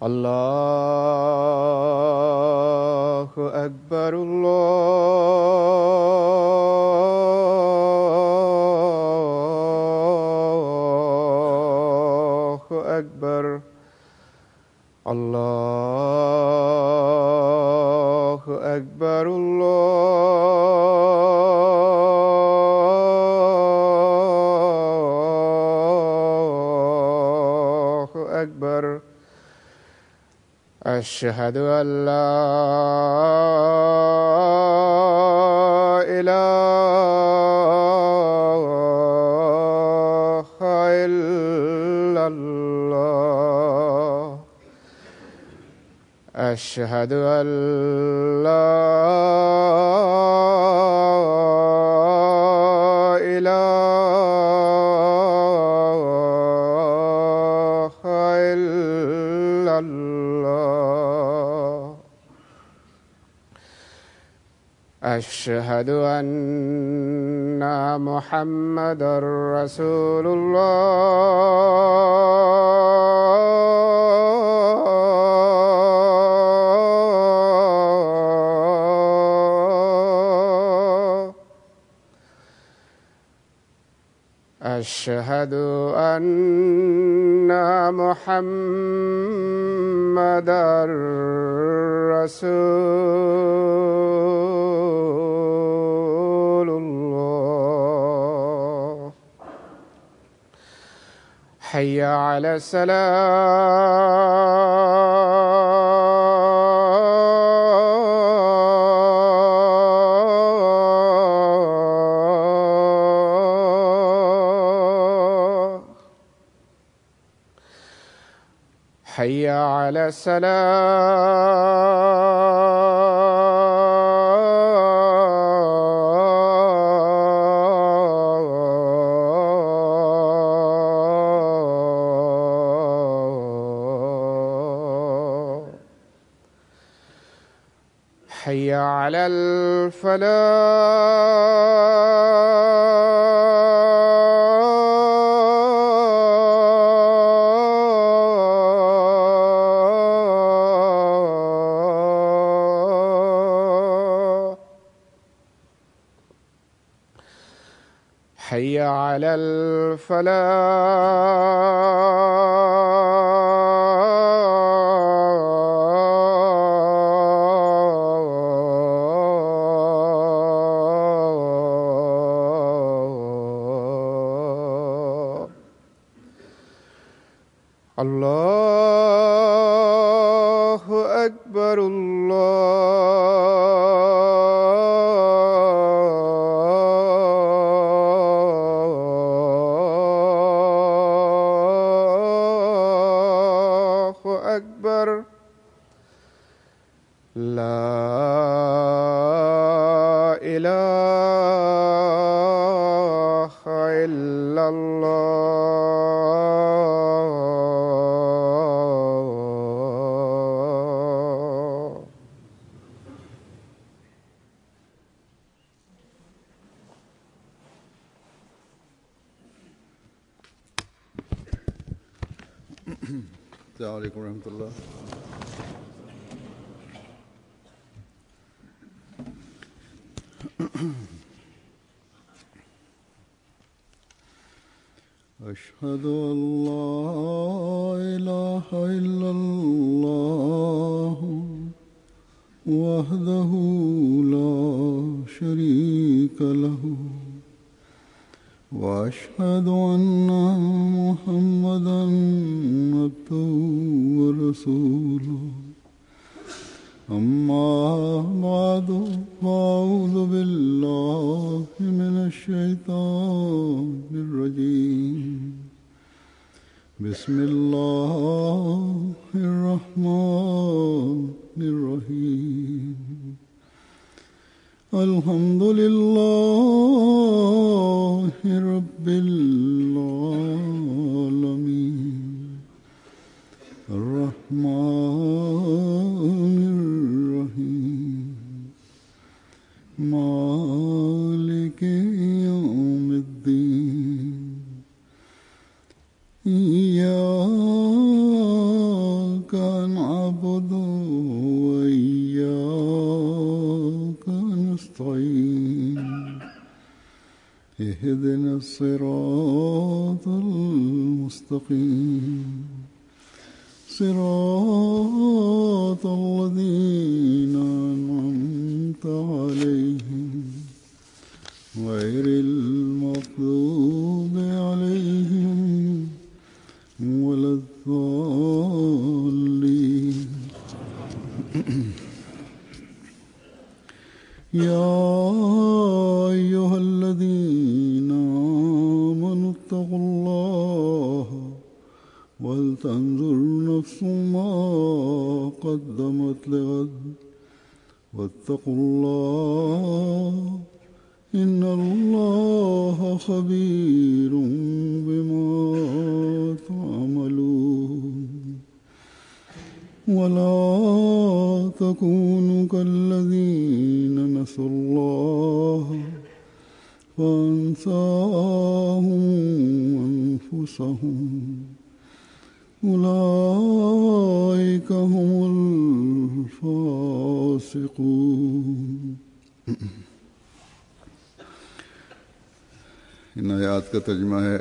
الله أكبر الله أكبر الله أكبر الله أكبر أشهد أن لا إله إلا الله أشهد أن لا إله إلا الله أشهد أن محمدا رسول الله أشهد أن محمدا رسول الله حي على السلام حي على السلام حي على الفلاح حي على الفلاح الله أكبر الله أكبر لا إله إلا الله السلام عليكم ورحمة الله أشهد أن لا إله إلا الله وحده لا شريك له واشهد ان محمدا عبده ورسوله اما بعد فاعوذ بالله من الشيطان الرجيم بسم الله الرحمن الرحيم الحمد لله رب العالمين الرحمن الرحيم مالك يوم الدين إياك اهدنا الصراط المستقيم صراط الذين أنعمت عليهم غير المغضوب عليهم ولا الضالين يا أيها الذين آمنوا اتقوا الله ولتنظر نفس ما قدمت لغد واتقوا الله إن الله خبير بما تعملون ولا تكونوا كالذين نسوا الله فانساهم أنفسهم أولئك هم الفاسقون इन आयात का तर्जमा है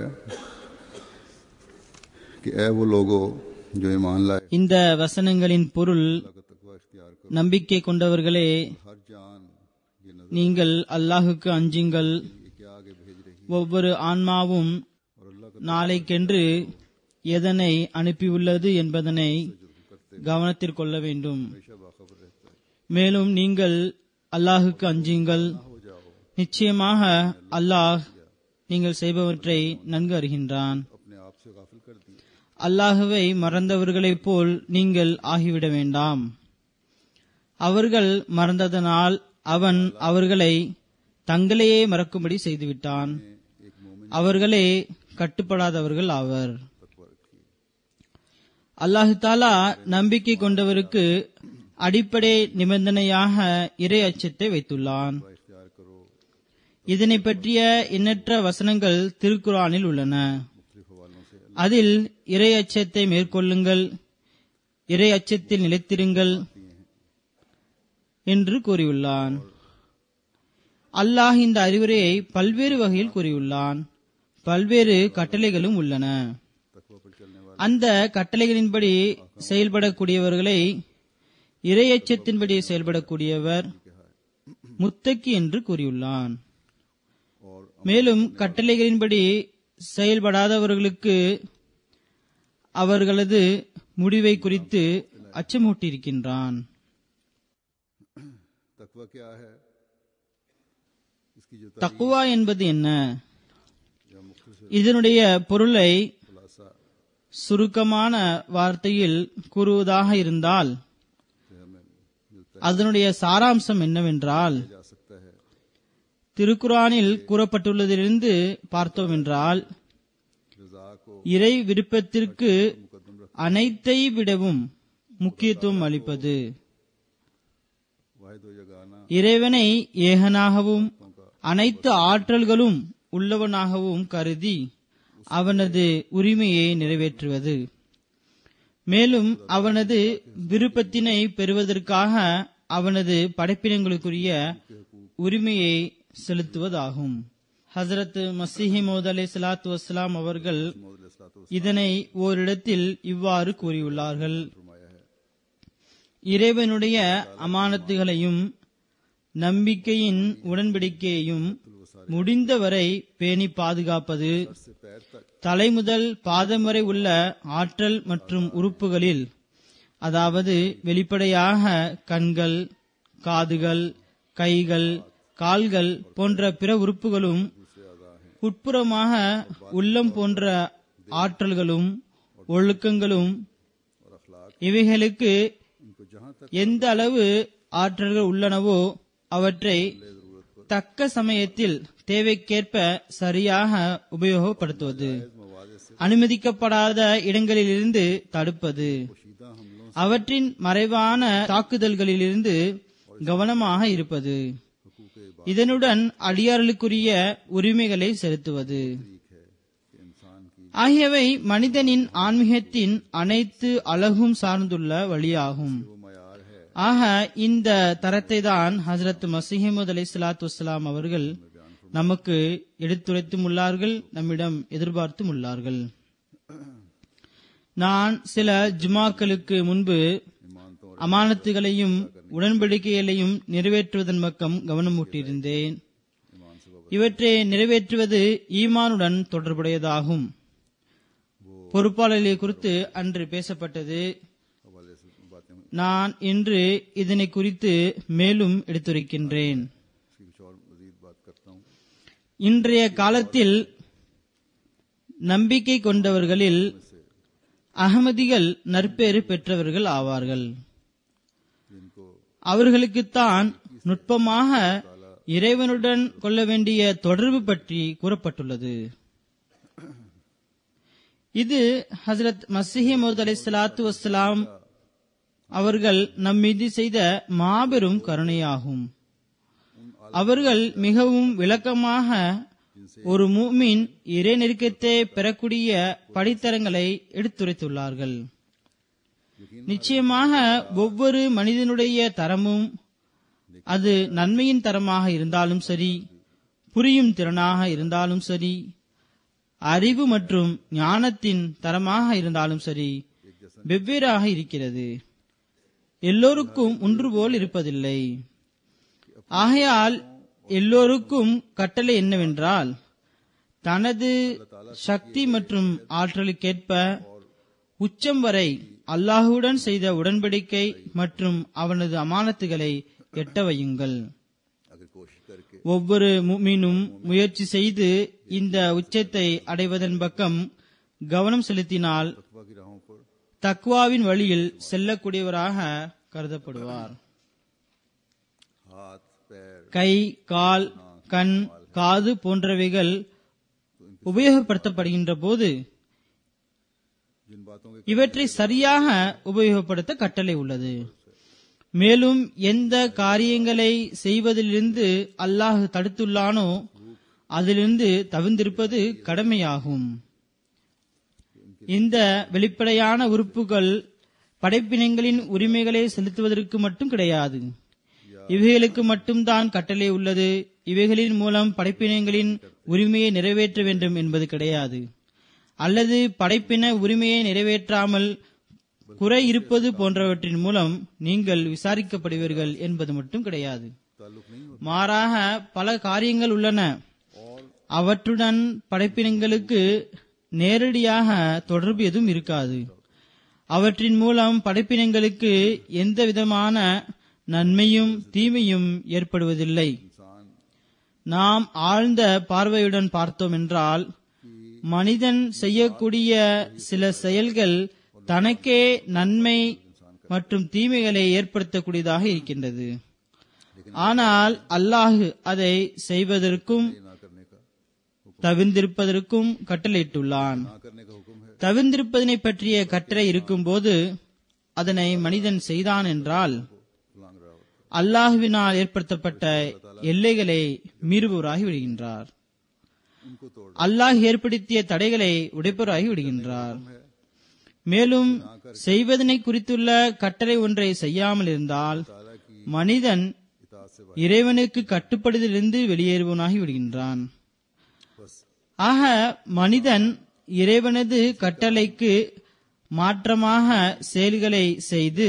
कि ऐ वो लोगों जो ईमान लाए இந்த வசனங்களின் பொருள் तकवा इख्तियार करो நம்பிக்கை கொண்டவர்களே हर जान ये नजर நீங்கள் அல்லாஹுக்கு அஞ்சுங்கள் ये क्या आगे भेज रही ஒவ்வொரு ஆன்மாவும் और अल्लाह का நாளைக்கென்று எதனை அனுப்பியுள்ளது என்பதனை கவனத்தில் கொள்ள வேண்டும் हमेशा बाखबर रहता है மேலும் நீங்கள் அல்லாஹுக்கு அஞ்சுங்கள் हो जाओ நிச்சயமாக அல்லாஹ் நீங்கள் செய்பவற்றை நன்கு அறிகின்றான் अपने आप से गाफिल कर दिए அல்லாஹுவை மறந்தவர்களைப் போல் நீங்கள் ஆகிவிட வேண்டாம் அவர்கள் மறந்ததனால் அவன் அவர்களை தங்களையே மறக்கும்படி செய்துவிட்டான் एक मोमिन அவர்களே கட்டுப்படாதவர்கள் ஆவர் तकवा रखिए அல்லாஹு தாலா நம்பிக்கை கொண்டவருக்கு அடிப்படை நிபந்தனையாக இறை அச்சத்தை வைத்துள்ளான் तकवा इख्तियार करो இதனை பற்றிய எண்ணற்ற வசனங்கள் திருக்குரானில் உள்ளன मुख्तलिफ हवालों से அதில் இறை அச்சத்தை மேற்கொள்ளுங்கள் இறை அச்சத்தில் நிலைத்திருங்கள் என்று கூறியுள்ளான் அல்லாஹ் இந்த அறிவுரையை பல்வேறு வகையில் கூறியுள்ளான் பல்வேறு கட்டளைகளும் உள்ளன तकवा पर चलने वाले அந்த கட்டளைகளின்படி செயல்படக்கூடியவர்களை இரையச்சத்தின்படி செயல்படக்கூடியவர் முத்தக்கி என்று கூறியுள்ளான் और மேலும் கட்டளைகளின்படி செயல்படாதவர்களுக்கு அவர்களது முடிவை குறித்து அச்சமூட்டியிருக்கின்றான் तकवा क्या है इसकी जो தக்குவா என்பது என்ன या मुख्तसर இதனுடைய பொருளை खुलासा சுருக்கமான வார்த்தையில் கூறுவதாக இருந்தால் से हमें मिलता அதனுடைய சாராம்சம் என்னவென்றால் जा सकता है திருக்குரானில் கூறப்பட்டுள்ளதிலிருந்து பார்த்தோம் என்றால் रजा को இறை விருப்பத்திற்கு मुकदम रख அனைத்தை விடவும் முக்கியத்துவம் அளிப்பது वाहिद जगाना இறைவனை ஏகனாகவும் அனைத்து ஆற்றல்களும் உள்ளவனாகவும் கருதி அவனது உரிமையை நிறைவேற்றுவது மேலும் அவனது விருப்பத்தினை பெறுவதற்காக அவனது படைப்பினங்களுக்குரிய உரிமையை செலுத்துவதாகும் ஹசரத் மசீஹி மோத் அலை சலாத்து வஸ்லாம் அவர்கள் இதனை ஓரிடத்தில் இவ்வாறு கூறியுள்ளார்கள் फरमाया है இறைவனுடைய அமானத்துகளையும் நம்பிக்கையின் உடன்படிக்கையையும் முடிந்தவரை பேணி பாதுகாப்பது से पैर तक தலை முதல் பாதம் வரை உள்ள ஆற்றல் மற்றும் உறுப்புகளில் அதாவது வெளிப்படையாக கண்கள் காதுகள் கைகள் கால்கள் போன்ற பிற உறுப்புகளும் உட்புறமாக உள்ளம் போன்ற ஆற்றல்களும் ஒழுக்கங்களும் और अखलाक இவைகளுக்கு इनको जहां तक எந்த அளவு ஆற்றல்கள் உள்ளனவோ அவற்றை தக்க சமயத்தில் தேவைக்கேற்ப சரியாக உபயோகப்படுத்துவது मवादे से அனுமதிக்கப்படாத இடங்களிலிருந்து தடுப்பது पोशीदा हमलों அவற்றின் மறைவான தாக்குதல்களிலிருந்து கவனமாக இருப்பது இதனுடன் அடியார்களுக்குரிய உரிமைகளை செலுத்துவது ठीक है कि इंसान की ஆகியவை மனிதனின் ஆன்மீகத்தின் அனைத்து அழகும் சார்ந்துள்ள வழியாகும் वो मयार है ஆக இந்த தரத்தை தான் ஹசரத் மசிஹமது அலை சலாத்து வலாம் அவர்கள் நமக்கு எடுத்துரைத்தும் உள்ளார்கள் நம்மிடம் எதிர்பார்த்தும் உள்ளார்கள் நான் சில ஜுமாக்களுக்கு முன்பு इमानतों और அமானத்துகளையும் உடன்படிக்கைகளையும் நிறைவேற்றுவதன் பக்கம் கவனமூட்டியிருந்தேன் ईमान से वाबस्ता இவற்றை நிறைவேற்றுவது ஈமானுடன் தொடர்புடையதாகும் பொறுப்பாளர்களை குறித்து அன்று பேசப்பட்டது हवाले से बातें हुई நான் இன்று இதனை குறித்து மேலும் எடுத்துரைக்கின்றேன் इसकी कुछ और मजीद बात करता हूँ இன்றைய காலத்தில் நம்பிக்கை கொண்டவர்களில் அகமதிகள் நற்பேறு பெற்றவர்கள் ஆவார்கள் जिनको அவர்களுக்குத்தான் நுட்பமாக இறைவனுடன் கொள்ள வேண்டிய தொடர்பு பற்றி கூறப்பட்டுள்ளது இது ஹசரத் மசிஹி மோத் அலை சலாத்து வசலாம் அவர்கள் நம் மீது செய்த மாபெரும் கருணையாகும் அவர்கள் மிகவும் விளக்கமாக ஒரு மூமின் இறை நெருக்கத்தை பெறக்கூடிய படித்தரங்களை எடுத்துரைத்துள்ளார்கள் நிச்சயமாக ஒவ்வொரு மனிதனுடைய தரமும் அது நன்மையின் தரமாக இருந்தாலும் சரி புரியும் திறனாக இருந்தாலும் சரி அறிவு மற்றும் ஞானத்தின் தரமாக இருந்தாலும் சரி வெவ்வேறாக இருக்கிறது எல்லோருக்கும் ஒன்று போல் இருப்பதில்லை ஆகையால் எல்லோருக்கும் கட்டளை என்னவென்றால் தனது சக்தி மற்றும் ஆற்றலுக்கேற்ப உச்சம் வரை அல்லாஹுடன் செய்த உடன்படிக்கை மற்றும் அவனது அமானத்துகளை எட்ட வையுங்கள் अगर कोशिश करके ஒவ்வொரு முஃமினும் முயற்சி செய்து இந்த உச்சத்தை அடைவதன் பக்கம் கவனம் செலுத்தினால் तकवा की राहों पर தக்வாவின் வழியில் செல்லக்கூடியவராக கருதப்படுவார் हाथ पैर கை கால் கண் காது போன்றவைகள் உபயோகப்படுத்தப்படுகின்ற போது जिन बातों के இவற்றை சரியாக உபயோகப்படுத்த கட்டளை உள்ளது மேலும் எந்த காரியங்களை செய்வதிலிருந்து அல்லாஹ் தடுத்துள்ளானோ அதிலிருந்து தவிர்ந்திருப்பது கடமையாகும் இந்த வெளிப்படையான உறுப்புகள் படைப்பினங்களின் உரிமைகளை செலுத்துவதற்கு மட்டும் கிடையாது இவைகளுக்கு மட்டும்தான் கட்டளை உள்ளது இவைகளின் மூலம் படைப்பினங்களின் உரிமையை நிறைவேற்ற வேண்டும் என்பது கிடையாது அல்லது படைப்பின உரிமையை நிறைவேற்றாமல் குறை இருப்பது போன்றவற்றின் மூலம் நீங்கள் விசாரிக்கப்படுவீர்கள் என்பது மட்டும் கிடையாது ताल्लुक नहीं होता மாறாக பல காரியங்கள் உள்ளன அவற்றுடன் படைப்பினங்களுக்கு நேரடியாக தொடர்பு எதுவும் இருக்காது அவற்றின் மூலம் படைப்பினங்களுக்கு எந்த விதமான நன்மையும் தீமையும் ஏற்படுவதில்லை इंसान நாம் ஆழ்ந்த பார்வையுடன் பார்த்தோம் என்றால் மனிதன் செய்யக்கூடிய சில செயல்கள் தனக்கே நன்மை மற்றும் தீமைகளை ஏற்படுத்தக்கூடியதாக இருக்கின்றது ஆனால் அல்லாஹ் அதை செய்வதற்கும் ना करने का தவிர்ந்திருப்பதற்கும் கட்டளையிட்டுள்ளான் ना करने का हुक्म है தவிர்ந்திருப்பதனை பற்றிய கட்டளை இருக்கும்போது அதனை மனிதன் செய்தான் என்றால் लांग रहा होता அல்லாஹுவினால் ஏற்படுத்தப்பட்ட எல்லைகளை மீறுபவராகி விடுகின்றார் उनको तोड़ அல்லாஹ் ஏற்படுத்திய தடைகளை உடைப்பவராகி விடுகின்றார் மேலும் செய்வதனை குறித்துள்ள கட்டளை ஒன்றை செய்யாமல் இருந்தால் ताला की மனிதன் इताअत से இறைவனுக்கு கட்டுப்படுதலிருந்து வெளியேறுவனாகி விடுகின்றான் बस ஆக மனிதன் இறைவனது கட்டளைக்கு மாற்றமாக செயல்களை செய்து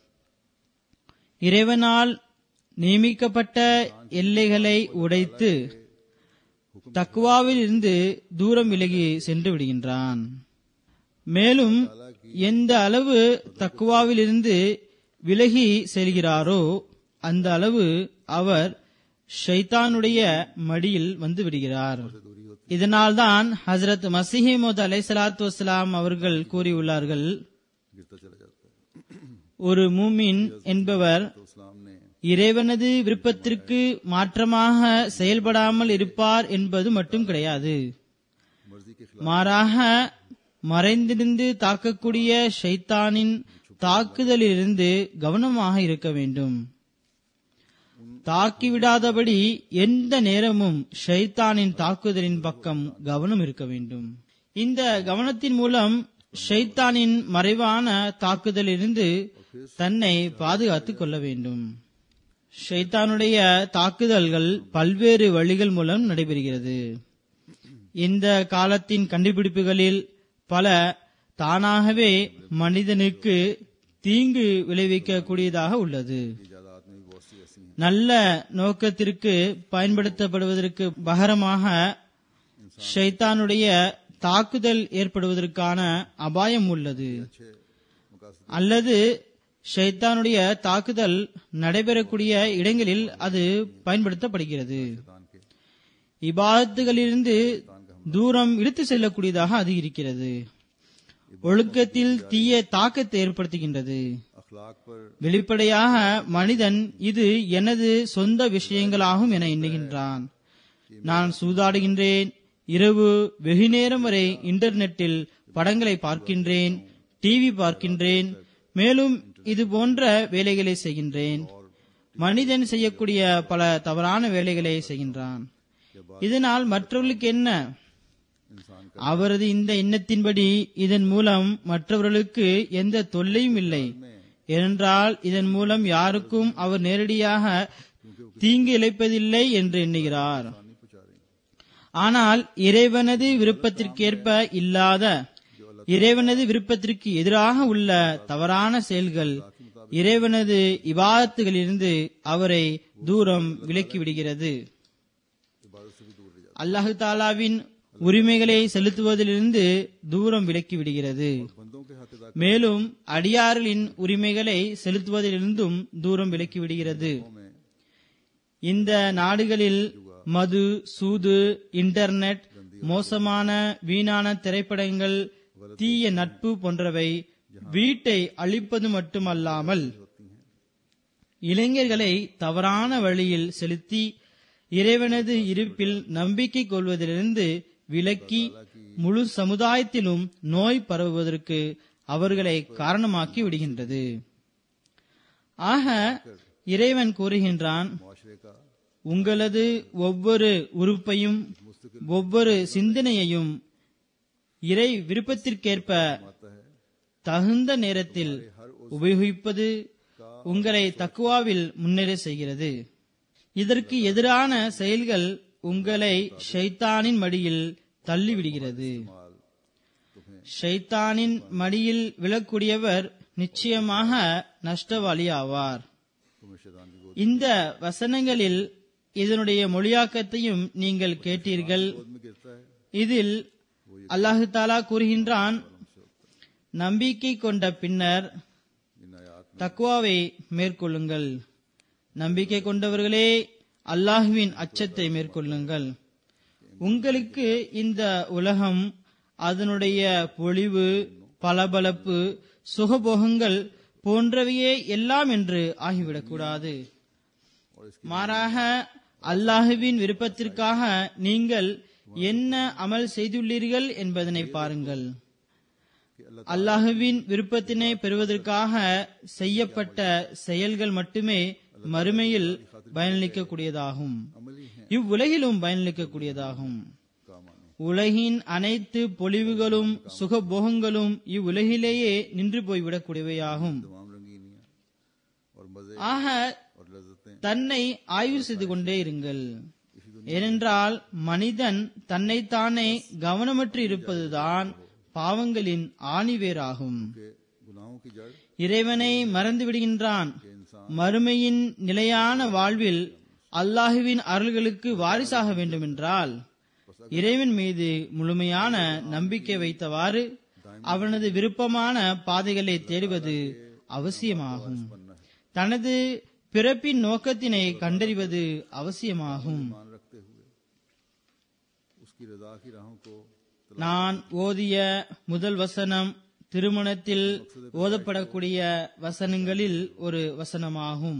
இறைவனால் நியமிக்கப்பட்ட எல்லைகளை உடைத்து தக்குவாவில் இருந்து தூரம் விலகி சென்று விடுகின்றான் மேலும் எந்த அளவு தக்குவாவில் இருந்து விலகி செல்கிறாரோ அந்த அளவு அவர் ஷைத்தானுடைய மடியில் வந்து விடுகிறார் இதனால்தான் ஹசரத் மசிஹிமோத் அலை சலாத்து வசலாம் அவர்கள் கூறியுள்ளார்கள் गिरता चला जाता है ஒரு மூமின் என்பவர் तो इस्लाम ने இறைவனது விருப்பத்திற்கு மாற்றமாக செயல்படாமல் இருப்பார் என்பது மட்டும் கிடையாது मर्जी के खिलाफ மாறாக மறைந்திருந்து தாக்கக்கூடிய ஷைத்தானின் தாக்குதலிலிருந்து கவனமாக இருக்க வேண்டும் தாக்கிவிடாதபடி எந்த நேரமும் ஷைத்தானின் தாக்குதலின் பக்கம் கவனம் இருக்க வேண்டும் இந்த கவனத்தின் மூலம் ஷைத்தானின் மறைவான தாக்குதலிலிருந்து தன்னை பாதுகாத்துக் கொள்ள வேண்டும் ஷைத்தானுடைய தாக்குதல்கள் பல்வேறு வழிகள் மூலம் நடைபெறுகிறது இந்த காலத்தின் கண்டுபிடிப்புகளில் பல தானாகவே மனிதனுக்கு தீங்கு விளைவிக்கக்கூடியதாக உள்ளது इजादात में भी बहुत सी ऐसी हैं நல்ல நோக்கத்திற்கு பயன்படுத்தப்படுவதற்கு பகரமாக ஷைத்தானுடைய தாக்குதல் ஏற்படுவதற்கான அபாயம் உள்ளது अच्छे मकासद அல்லது ஷைத்தானுடைய தாக்குதல் நடைபெறக்கூடிய இடங்களில் அது பயன்படுத்தப்படுகிறது शैतान के இபாதத்துகளிலிருந்து தூரம் இழுத்து செல்லக்கூடியதாக அது இருக்கிறது ஒழுக்கத்தில் தீய தாக்கத்தை ஏற்படுத்துகின்றது अखलाक पर வெளிப்படையாக மனிதன் இது எனது சொந்த விஷயங்களாகும் என எண்ணுகின்றான் நான் சூதாடுகின்றேன் இரவு வெகு நேரம் வரை இன்டர்நெட்டில் படங்களை பார்க்கின்றேன் டிவி பார்க்கின்றேன் மேலும் இது போன்ற வேலைகளை செய்கின்றேன் மனிதன் செய்யக்கூடிய பல தவறான வேலைகளை செய்கின்றான் இதனால் மற்றவர்களுக்கு என்ன इंसान அவரது இந்த எண்ணத்தின்படி இதன் மூலம் மற்றவர்களுக்கு எந்த தொல்லையும் இல்லை ஏனென்றால் இதன் மூலம் யாருக்கும் அவர் நேரடியாக தீங்கு இழைப்பதில்லை என்று எண்ணுகிறார் नहीं पहुंचा रही ஆனால் இறைவனது விருப்பத்திற்கேற்ப இல்லாத இறைவனது விருப்பத்திற்கு எதிராக உள்ள தவறான செயல்கள் இறைவனது இபாதத்துகளிலிருந்து அவரை தூரம் விலக்கி விடுகிறது इबादत से भी दूर ले जाता அல்லாஹு தாலாவின் உரிமைகளை செலுத்துவதிலிருந்து தூரம் விலக்கி விடுகிறது है बंदों के हाथ अदा மேலும் அடியார்களின் உரிமைகளை செலுத்துவதிலிருந்தும் தூரம் விலக்கி விடுகிறது में இந்த நாடுகளில் மது சூது இன்டர்நெட் மோசமான வீணான திரைப்படங்கள் தீய நட்பு போன்றவை வீட்டை அழிப்பது மட்டுமல்லாமல் இளைஞர்களை தவறான வழியில் செலுத்தி இறைவனது இருப்பில் நம்பிக்கை கொள்வதிலிருந்து விலக்கி முழு சமுதாயத்திலும் நோய் பரவுவதற்கு அவர்களை காரணமாக்கி விடுகின்றது ஆக இறைவன் கூறுகின்றான் मुआशरे का உங்களது ஒவ்வொரு உறுப்பையும் ஒவ்வொரு சிந்தனையையும் இறை விருப்பத்திற்கேற்ப आता है தகுந்த நேரத்தில் உபயோகிப்பது உங்களை தக்குவாவில் முன்னேற செய்கிறது இதற்கு எதிரான செயல்கள் உங்களை ஷைத்தானின் மடியில் தள்ளிவிடுகிறது माल तुम्हें ஷைத்தானின் மடியில் விழக்கூடியவர் நிச்சயமாக நஷ்டவாளி ஆவார் तुम्हें शैतान की गोद இந்த வசனங்களில் இதனுடைய மொழியாக்கத்தையும் நீங்கள் கேட்டீர்கள் गोद में गिरता है இதில் அல்லாஹு தாலா கூறுகின்றான் நம்பிக்கை கொண்ட பின்னர் इन आयात தக்வாவை மேற்கொள்ளுங்கள் நம்பிக்கை கொண்டவர்களே அல்லாஹுவின் அச்சத்தை மேற்கொள்ளுங்கள் உங்களுக்கு இந்த உலகம் அதனுடைய பொழிவு பளபளப்பு சுகபோகங்கள் போன்றவையே எல்லாம் என்று ஆகிவிடக்கூடாது மாறாக அல்லாஹுவின் விருப்பத்திற்காக நீங்கள் என்ன அமல் செய்துள்ளீர்கள் என்பதனை பாருங்கள் அல்லாஹுவின் விருப்பத்தினை பெறுவதற்காக செய்யப்பட்ட செயல்கள் மட்டுமே மறுமையில் பயனளிக்கக்கூடியதாகும் अमली हैं இவ்வுலகிலும் பயனளிக்கக்கூடியதாகும் काम आने உலகின் அனைத்து பொலிவுகளும் சுகபோகங்களும் இவ்வுலகிலேயே நின்று போய்விடக்கூடியவையாகும் तमाम रंगीनियां और मजे ஆக और लज्जतें தன்னை ஆய்வு செய்து கொண்டே இருங்கள் ஏனென்றால் மனிதன் தன்னைத்தானே கவனமற்று இருப்பதுதான் பாவங்களின் ஆணிவேராகும் के गुनाहों की जड़ இறைவனை மறந்து விடுகின்றான் के इंसान மறுமையின் நிலையான வாழ்வில் அல்லாஹுவின் அருள்களுக்கு வாரிசாக வேண்டுமென்றால் இறைவன் மீது முழுமையான நம்பிக்கை வைத்தவாறு அவனது விருப்பமான பாதைகளை தேடுவது அவசியமாகும் தனது பிறப்பின் நோக்கத்தினை கண்டறிவது அவசியமாகும் मान रखते हुए उसकी रजा की राहों को நான் ஓதிய முதல் வசனம் திருமணத்தில் ஓதப்படக்கூடிய வசனங்களில் ஒரு வசனமாகும்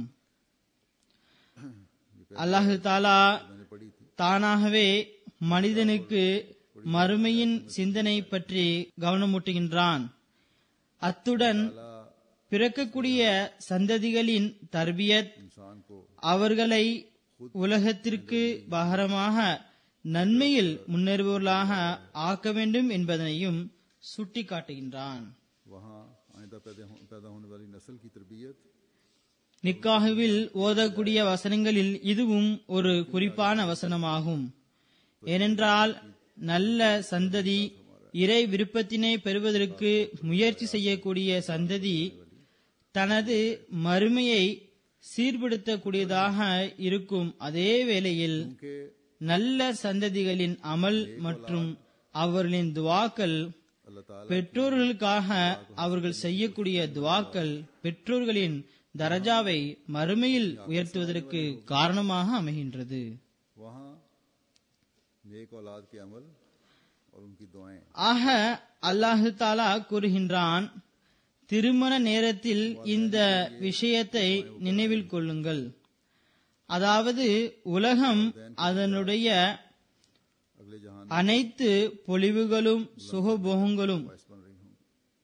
அல்லாஹு தாலா मैंने पढ़ी थी தானாகவே மனிதனுக்கு மறுமையின் சிந்தனை பற்றி கவனமூட்டுகின்றான் அத்துடன் பிறக்கக்கூடிய சந்ததிகளின் தர்பியத் इंसान को அவர்களை உலகத்திற்கு பகரமாக நன்மையில் முன்னேறுபவர்களாக ஆக்க வேண்டும் என்பதனையும் சுட்டிக்காட்டுகின்றான் वहाँ आइंदा पैदा हो, पैदा होने वाली नस्ल की तरबियत நிக்காஹுவில் ஓதக்கூடிய வசனங்களில் இதுவும் ஒரு குறிப்பான வசனமாகும் ஏனென்றால் நல்ல சந்ததி இறை விருப்பத்தினை பெறுவதற்கு முயற்சி செய்யக்கூடிய சந்ததி தனது மறுமையை சீர்படுத்தக்கூடியதாக இருக்கும் அதே வேளையில் उनके நல்ல சந்ததிகளின் அமல் மற்றும் அவர்களின் துவாக்கள் अल्लाह ताला பெற்றோர்களுக்காக அவர்கள் செய்யக்கூடிய துவாக்கள் பெற்றோர்களின் தரஜாவை மறுமையில் உயர்த்துவதற்கு காரணமாக அமைகின்றது वहाँ नेक औलाद के अमल और उनकी दुआएं ஆக அல்லாஹு தாலா கூறுகின்றான் திருமண நேரத்தில் இந்த விஷயத்தை நினைவில் கொள்ளுங்கள் அதாவது உலகம் அதனுடைய अगले जहान அனைத்து பொலிவுகளும் சுகபோகங்களும் में बन रही हूँ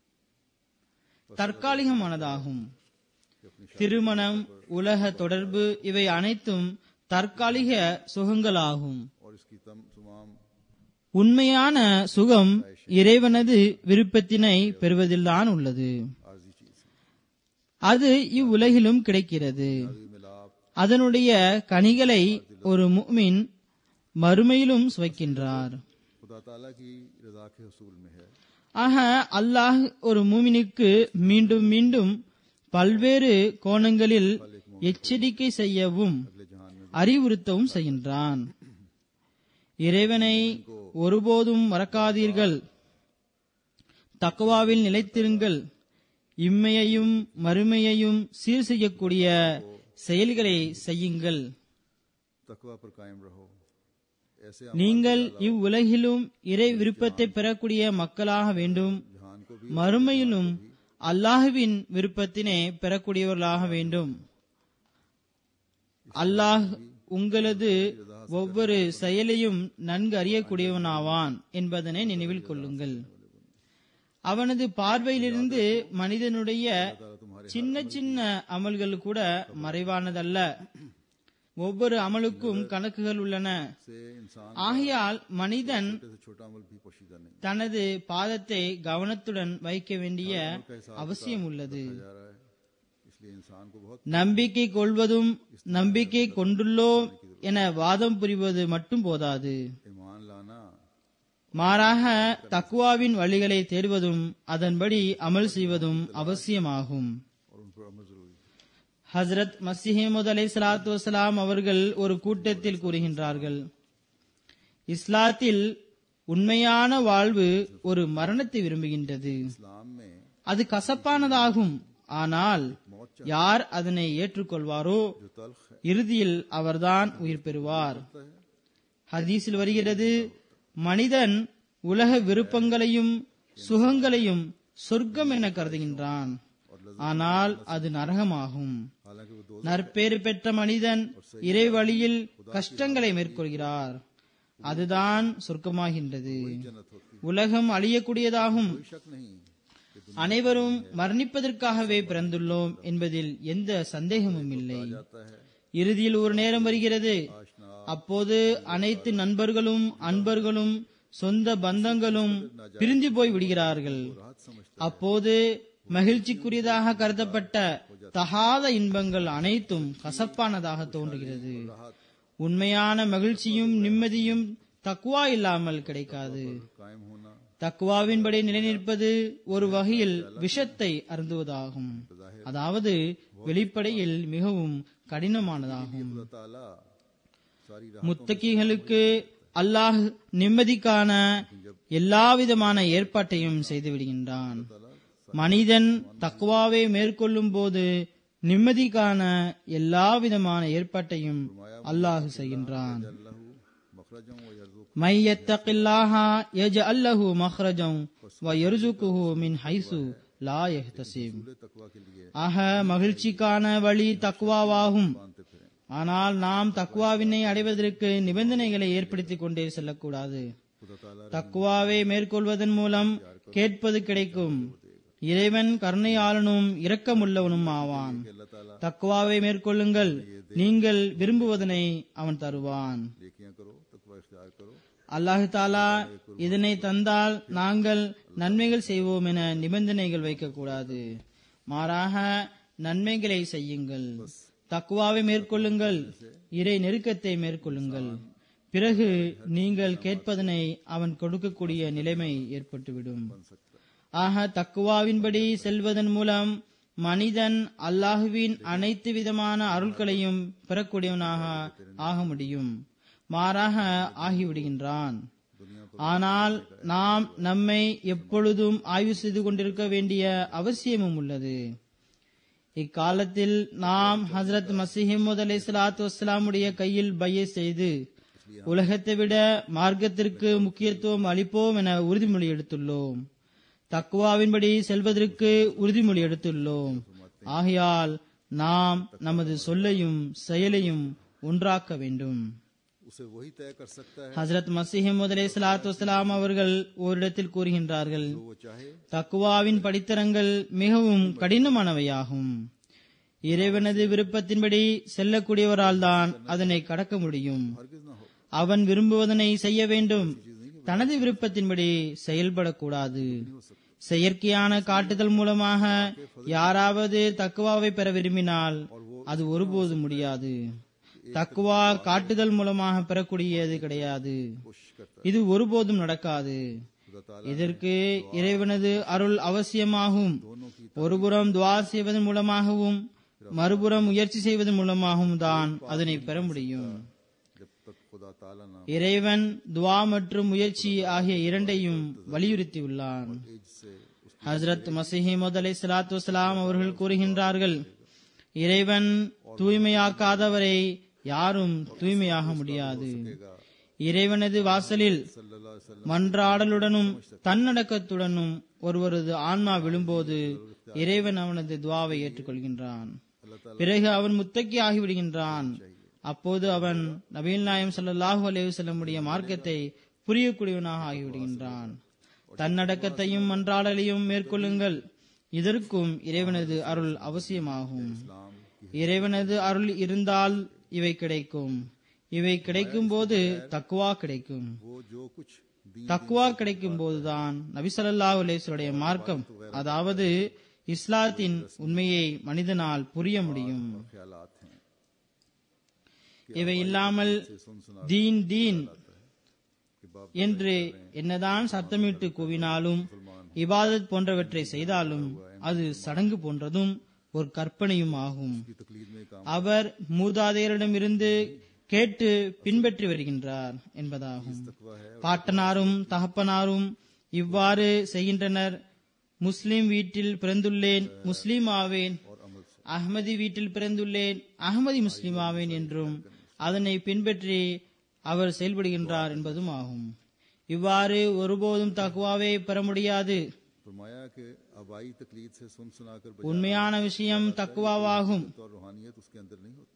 தற்காலிகமானதாகும் कि अपनी திருமணம் உலக தொடர்பு இவை அனைத்தும் தற்காலிக சுகங்களாகும் और इसकी तम तमाम உண்மையான சுகம் இறைவனது விருப்பத்தினை பெறுவதில்தான் உள்ளது आर्जी चीज है அது இவ்வுலகிலும் கிடைக்கிறது अभी मिलाप அதனுடைய கனிகளை ஒரு முஃமின் மறுமையிலும் சுவைக்கின்றார் खुदा ताला की रजा के हसूल में है ஆக அல்லாஹ் ஒரு மூமினுக்கு மீண்டும் மீண்டும் பல்வேறு கோணங்களில் எச்சரிக்கை செய்யவும் अगले जहान में அறிவுறுத்தவும் செய்கின்றான் இறைவனை ஒருபோதும் மறக்காதீர்கள் தக்குவாவில் நிலைத்திருங்கள் இம்மையையும் மறுமையையும் சீர் செய்யக்கூடிய செயல்களை செய்யுங்கள் तकवा पर कायम रहो ऐसे நீங்கள் இவ்வுலகிலும் இறை விருப்பத்தை பெறக்கூடிய மக்களாக வேண்டும் जहान को भी மறுமையிலும் அல்லாஹுவின் விருப்பத்தினை பெறக்கூடியவர்களாக வேண்டும் அல்லாஹ் உங்களது ஒவ்வொரு செயலையும் நன்கு அறியக்கூடியவனாவான் என்பதனை நினைவில் கொள்ளுங்கள் அவனது பார்வையிலிருந்து மனிதனுடைய சின்ன சின்ன அமல்கள் கூட மறைவானதல்ல ஒவ்வொரு அமலுக்கும் கணக்குகள் உள்ளன से इंसान ஆகையால் மனிதன் से छोटा अमल भी पोशीदा नहीं தனது பாதத்தை கவனத்துடன் வைக்க வேண்டிய அவசியம் உள்ளது जा रहा है इसलिए इंसान को बहुत நம்பிக்கை கொள்வதும் நம்பிக்கை கொண்டுள்ளோம் என வாதம் புரிவது மட்டும் போதாது ईमान लाना மாறாக தக்குவாவின் வழிகளை தேடுவதும் அதன்படி அமல் செய்வதும் அவசியமாகும் और उन पर अमल जरूरी है ஹசரத் மசிஹமது அலை சலாத்து வசலாம் அவர்கள் ஒரு கூட்டத்தில் கூறுகின்றார்கள் இஸ்லாத்தில் உண்மையான வாழ்வு ஒரு மரணத்தை விரும்புகின்றது इस्लाम में அது கசப்பானதாகும் ஆனால் யார் அதனை ஏற்றுக்கொள்வாரோ जो तल्ख है இறுதியில் அவர்தான் உயிர் பெறுவார் ஹதீஸில் வருகிறது மனிதன் உலக விருப்பங்களையும் சுகங்களையும் சொர்க்கம் என கருதுகின்றான் ஆனால் அது நரகமாகும் हालांकि वो दो நற்பேறு பெற்ற மனிதன் இறை வழியில் கஷ்டங்களை மேற்கொள்கிறார் அதுதான் சொர்க்கமாகின்றது जन्नत होती உலகம் அழியக்கூடியதாகும் कोई शक नहीं कि அனைவரும் மரணிப்பதற்காகவே பிறந்துள்ளோம் என்பதில் எந்த சந்தேகமும் இல்லை जाता है இறுதியில் ஒரு நேரம் வருகிறது அப்போது அனைத்து நண்பர்களும் அன்பர்களும் சொந்த பந்தங்களும் பிரிந்து போய் விடுகிறார்கள் அப்போது மகிழ்ச்சிக்குரியதாக கருதப்பட்ட தகாத இன்பங்கள் அனைத்தும் கசப்பானதாக தோன்றுகிறது உண்மையான மகிழ்ச்சியும் நிம்மதியும் தக்குவா இல்லாமல் கிடைக்காது कायम होना தக்குவாவின்படி நிலைநிற்பது ஒரு வகையில் விஷத்தை அருந்துவதாகும் அதாவது வெளிப்படையில் மிகவும் கடினமானதாகும் खुदा ताला सारी राह முத்தகிகளுக்கு அல்லாஹ் நிம்மதிக்கான எல்லாவிதமான ஏற்பாட்டையும் செய்து விடுகின்றான் மனிதன் தக்குவாவை மேற்கொள்ளும் போது நிம்மதிக்கான எல்லாவிதமான ஏற்பாட்டையும் அல்லாஹ் செய்கின்றான் अल्लाह मखरजम व यरजुक மை யத்தகில்லாஹ யஜ்அல் லஹு மக்ரஜம் வ யர்சுகுஹு மின் ஹைசு லா யஹ்தசிப் पूरे तकवा के लिए ஆக மகிழ்ச்சிக்கான வழி தக்குவாவாகும் मानते फिरें ஆனால் நாம் தக்குவாவினை அடைவதற்கு நிபந்தனைகளை ஏற்படுத்திக் கொண்டே செல்லக்கூடாது खुदा ताला தக்குவாவை மேற்கொள்வதன் மூலம் கேட்பது கிடைக்கும் இறைவன் கருணையாளனும் இரக்கமுள்ளவனும் ஆவான் अल्लाह ताला தக்குவாவை மேற்கொள்ளுங்கள் நீங்கள் விரும்புவதனை அவன் தருவான் लेकियां करो तकवा इख्तियार करो அல்லாஹு தாலா இதனை தந்தால் நாங்கள் நன்மைகள் செய்வோம் என நிபந்தனைகள் வைக்கக்கூடாது மாறாக நன்மைகளை செய்யுங்கள் தக்குவாவை மேற்கொள்ளுங்கள் இறை நெருக்கத்தை மேற்கொள்ளுங்கள் பிறகு நீங்கள் கேட்பதனை அவன் கொடுக்கக்கூடிய நிலைமை ஏற்பட்டுவிடும் ஆக தக்குவாவின்படி செல்வதன் மூலம் மனிதன் அல்லாஹுவின் அனைத்து விதமான அருள்களையும் பெறக்கூடியவனாக ஆக முடியும் மாறாக ஆகிவிடுகின்றான் ஆனால் நாம் நம்மை எப்பொழுதும் ஆய்வு செய்து கொண்டிருக்க வேண்டிய அவசியமும் உள்ளது இக்காலத்தில் நாம் ஹசரத் மசிஹிமுத் அலை சலாத்து வஸ்லாமுடைய கையில் பைய செய்து உலகத்தை விட மார்க்கத்திற்கு முக்கியத்துவம் அளிப்போம் என உறுதிமொழி எடுத்துள்ளோம் தக்குவாவின்படி செல்வதற்கு உறுதிமொழி எடுத்துள்ளோம் ஆகையால் நாம் நமது சொல்லையும் செயலையும் ஒன்றாக்க வேண்டும் उसे वही तय कर सकता है ஹசரத் மசிஹிமுத் அலை சலாத்து வஸ்லாம் அவர்கள் ஓரிடத்தில் கூறுகின்றார்கள் जो वो चाहे தக்குவாவின் படித்தரங்கள் மிகவும் கடினமானவையாகும் இறைவனது விருப்பத்தின்படி செல்லக்கூடியவரால் தான் அதனை கடக்க முடியும் हरगिज ना हो அவன் விரும்புவதனை செய்ய வேண்டும் தனது விருப்பத்தின்படி செயல்படக்கூடாது செயற்கையான காட்டுதல் மூலமாக யாராவது தக்குவாவை பெற விரும்பினால் அது ஒருபோதும் முடியாது தக்குவா காட்டுதல் மூலமாக பெறக்கூடியது கிடையாது कोशिश करता இது ஒருபோதும் நடக்காது खुदा ताला இதற்கு இறைவனது அருள் அவசியமாகும் ஒருபுறம் துவா செய்வதன் மூலமாகவும் மறுபுறம் முயற்சி செய்வதன் மூலமாகவும் தான் அதனை பெற முடியும் जब तक खुदा ताला ना இறைவன் துவா மற்றும் முயற்சி ஆகிய இரண்டையும் வலியுறுத்தியுள்ளான் एज से उस ஹசரத் மசிஹிமது அலை சலாத்து வசலாம் அவர்கள் கூறுகின்றார்கள் இறைவன் தூய்மையாக்காதவரை யாரும் தூய்மையாக முடியாது இறைவனது வாசலில் सल्लल्लाहु अलैहि वसल्लम மன்றாடலுடனும் தன்னடக்கத்துடனும் ஒருவரது ஆன்மா விழும்போது இறைவன் அவனது துவாவை ஏற்றுக்கொள்கின்றான் பிறகு அவன் முத்தக்கி ஆகிவிடுகின்றான் அப்போது அவன் நபீல் நாயம் ஸல்லல்லாஹு அலைஹி வஸல்லமுடைய மார்க்கத்தை புரியக்கூடியவனாக ஆகிவிடுகின்றான் தன்னடக்கத்தையும் மன்றாடலையும் மேற்கொள்ளுங்கள் இதற்கும் இறைவனது அருள் அவசியமாகும் இறைவனது அருள் இருந்தால் இவை கிடைக்கும் இவை கிடைக்கும் போது தக்குவா கிடைக்கும் वो जो कुछ दीन தக்குவா கிடைக்கும் போதுதான் நபி ஸல்லல்லாஹு அலைஹி வஸல்லுடைய மார்க்கம் அதாவது இஸ்லாத்தின் உண்மையை மனிதனால் புரிய முடியும் ख्यालात हैं இவை இல்லாமல் सुन सुना தீன் தீன் कि बाप என்று என்னதான் சத்தமிட்டு கூவினாலும் இபாதத் போன்றவற்றை செய்தாலும் அது சடங்கு போன்றதும் ஒரு கற்பனையும் ஆகும் की तकलीद में काम அவர் மூதாதையரிடமிருந்து கேட்டு பின்பற்றி வருகின்றார் என்பதாகும் तकवा है பாட்டனாரும் தகப்பனாரும் இவ்வாறு செய்கின்றனர் முஸ்லிம் வீட்டில் பிறந்துள்ளேன் முஸ்லிம் ஆவேன் और अमल से அஹ்மதி வீட்டில் பிறந்துள்ளேன் அகமதி முஸ்லிம் ஆவேன் என்றும் அதனை பின்பற்றி அவர் செயல்படுகின்றார் என்பதும் ஆகும் இவ்வாறு ஒருபோதும் தக்குவாவை பெற முடியாது फरमाया कि आबाई तकलीद से सुन सुनाकर உண்மையான விஷயம் தக்குவாவாகும் बचत और रूहानियत उसके अंदर नहीं होती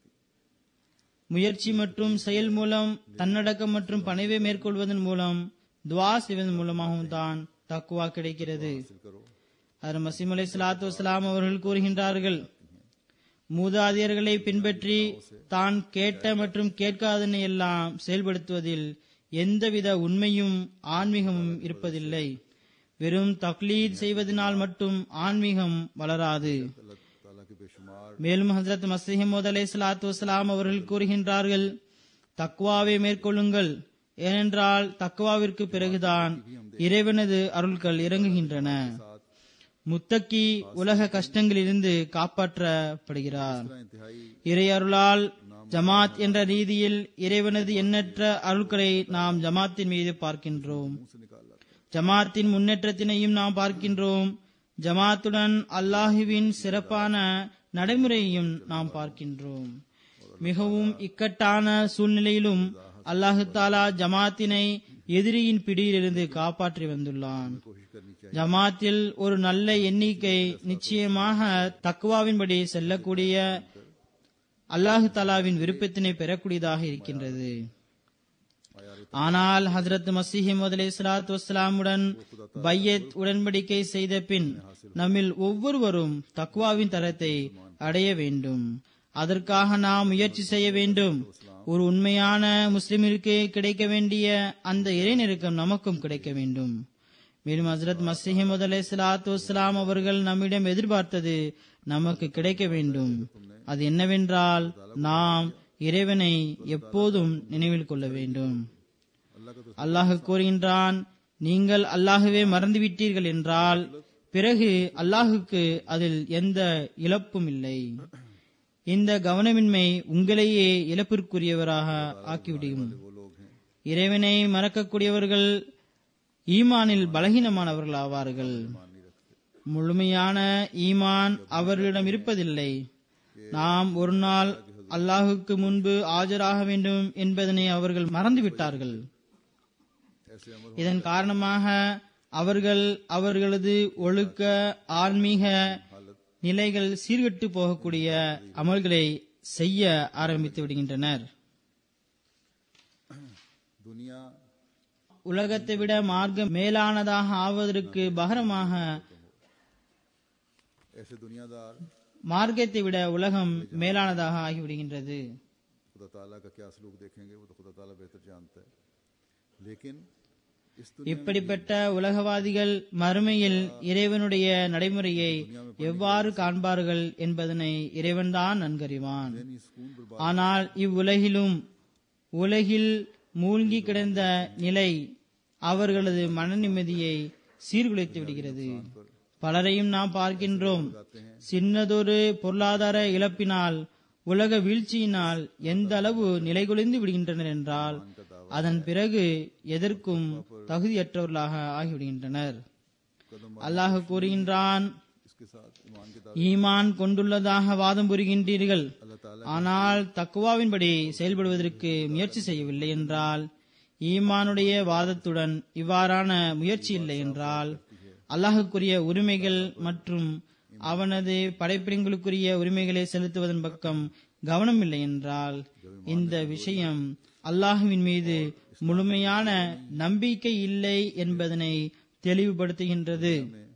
முயற்சி மற்றும் செயல் மூலம் தன்னடக்கம் மற்றும் பணிவை மேற்கொள்வதன் மூலம் துவா செய்வதன் மூலமாகவும் தான் தக்குவா கிடைக்கிறது हासिल करो அதர் மசீம் அலை சலாத்து வசலாம் அவர்கள் கூறுகின்றார்கள் மூதாதையர்களை பின்பற்றி தான் கேட்ட மற்றும் கேட்காதனை எல்லாம் செயல்படுத்துவதில் எந்தவித உண்மையும் ஆன்மீகமும் இருப்பதில்லை வெறும் தக்லீத் செய்வதனால் மட்டும் ஆன்மீகம் வளராது अल्लाह ताला के बेशुमार மேலும் ஹசரத் மசீமது அலை சலாத்து வசலாம் அவர்கள் கூறுகின்றார்கள் தக்வாவை மேற்கொள்ளுங்கள் ஏனென்றால் தக்வாவிற்கு பிறகுதான் இறைவனது அருள்கள் இறங்குகின்றன முத்தக்கி உலக கஷ்டங்களிலிருந்து காப்பாற்றப்படுகிறார் इंतहाई இறை அருளால் ஜமாத் என்ற ரீதியில் இறைவனது எண்ணற்ற அருள்களை நாம் ஜமாத்தின் மீது பார்க்கின்றோம் से निकाल लाते हैं ஜமாத்தின் முன்னேற்றத்தினையும் நாம் பார்க்கின்றோம் ஜமாத்துடன் அல்லாஹுவின் சிறப்பான நடைமுறையையும் நாம் பார்க்கின்றோம் மிகவும் இக்கட்டான சூழ்நிலையிலும் அல்லாஹு தாலா ஜமாத்தினை எதிரியின் பிடியிலிருந்து காப்பாற்றி வந்துள்ளான் कोशिश करनी चाहिए ஜமாத்தில் ஒரு நல்ல எண்ணிக்கை நிச்சயமாக தக்குவாவின்படி செல்லக்கூடிய அல்லாஹு தாலாவின் விருப்பத்தினை பெறக்கூடியதாக இருக்கின்றது ஆனால் ஹசரத் மசீஹிம் அலை சலாத்து வஸ்லாமுடன் பையத் உடன்படிக்கை செய்த பின் நம்மில் ஒவ்வொருவரும் தக்வாவின் தரத்தை அடைய வேண்டும் அதற்காக நாம் முயற்சி செய்ய வேண்டும் ஒரு உண்மையான முஸ்லிமிற்கு கிடைக்க வேண்டிய அந்த இறைநெருக்கம் நமக்கும் கிடைக்க வேண்டும் மேலும் ஹசரத் மசீஹிம் அலை சலாத்து வஸ்லாம் அவர்கள் நம்மிடம் எதிர்பார்த்தது நமக்கு கிடைக்க வேண்டும் அது என்னவென்றால் நாம் இறைவனை எப்போதும் நினைவில் கொள்ள வேண்டும் अल्लाह का तो அல்லாஹ் கூறுகின்றான் நீங்கள் அல்லாஹுவே மறந்துவிட்டீர்கள் என்றால் பிறகு அல்லாஹுக்கு அதில் எந்த இழப்பும் இல்லை இந்த கவனமின்மை உங்களையே இழப்பிற்குரியவராக ஆக்கிவிடும் वो लोग हैं இறைவனை மறக்கக்கூடியவர்கள் ஈமானில் பலகீனமானவர்கள் ஆவார்கள் முழுமையான ஈமான் அவர்களிடம் இருப்பதில்லை நாம் ஒரு நாள் அல்லாஹுக்கு முன்பு ஆஜராக வேண்டும் என்பதனை அவர்கள் மறந்துவிட்டார்கள் ऐसे अमल இதன் காரணமாக அவர்கள் அவர்களது ஒழுக்க ஆன்மீக நிலைகள் சீர்கெட்டு போகக்கூடிய அமல்களை செய்ய ஆரம்பித்து விடுகின்றனர் दुनिया உலகத்தை விட மார்க்கம் மேலானதாக ஆவதற்கு பகரமாக ऐसे दुनियादार மார்க்கத்தை விட உலகம் மேலானதாக ஆகிவிடுகின்றது खुदा ताला का क्या सलूक देखेंगे वो तो खुदा ताला बेहतर जानता है लेकिन इस दुनिया இப்படிப்பட்ட உலகவாதிகள் மறுமையில் இறைவனுடைய நடைமுறையை எவ்வாறு காண்பார்கள் என்பதனை இறைவன்தான் நன்கறிவான் में सुकून बर्बाद ஆனால் இவ்வுலகிலும் உலகில் மூழ்கி கிடந்த நிலை அவர்களது மன நிம்மதியை சீர்குலைத்து விடுகிறது பலரையும் நாம் பார்க்கின்றோம் சின்னதொரு பொருளாதார இழப்பினால் உலக வீழ்ச்சியினால் எந்த அளவு நிலைகுலைந்து விடுகின்றனர் என்றால் அதன் பிறகு எதற்கும் தகுதியற்றவர்களாக ஆகிவிடுகின்றனர் அல்லாஹ் கூறுகின்றான் इसके साथ ईमान के ஈமான் கொண்டுள்ளதாக வாதம் புரிகின்றீர்கள் अल्लाह ताला ஆனால் தக்குவாவின்படி செயல்படுவதற்கு முயற்சி செய்யவில்லை என்றால் ஈமானுடைய வாதத்துடன் இவ்வாறான முயற்சி இல்லை என்றால் அல்லாஹுக்குரிய உரிமைகள் மற்றும் அவனது படைப்பிடங்களுக்குரிய உரிமைகளை செலுத்துவதன் பக்கம் கவனம் இல்லை என்றால் இந்த விஷயம் அல்லாஹுவின் மீது முழுமையான நம்பிக்கை இல்லை என்பதனை தெளிவுபடுத்துகின்றது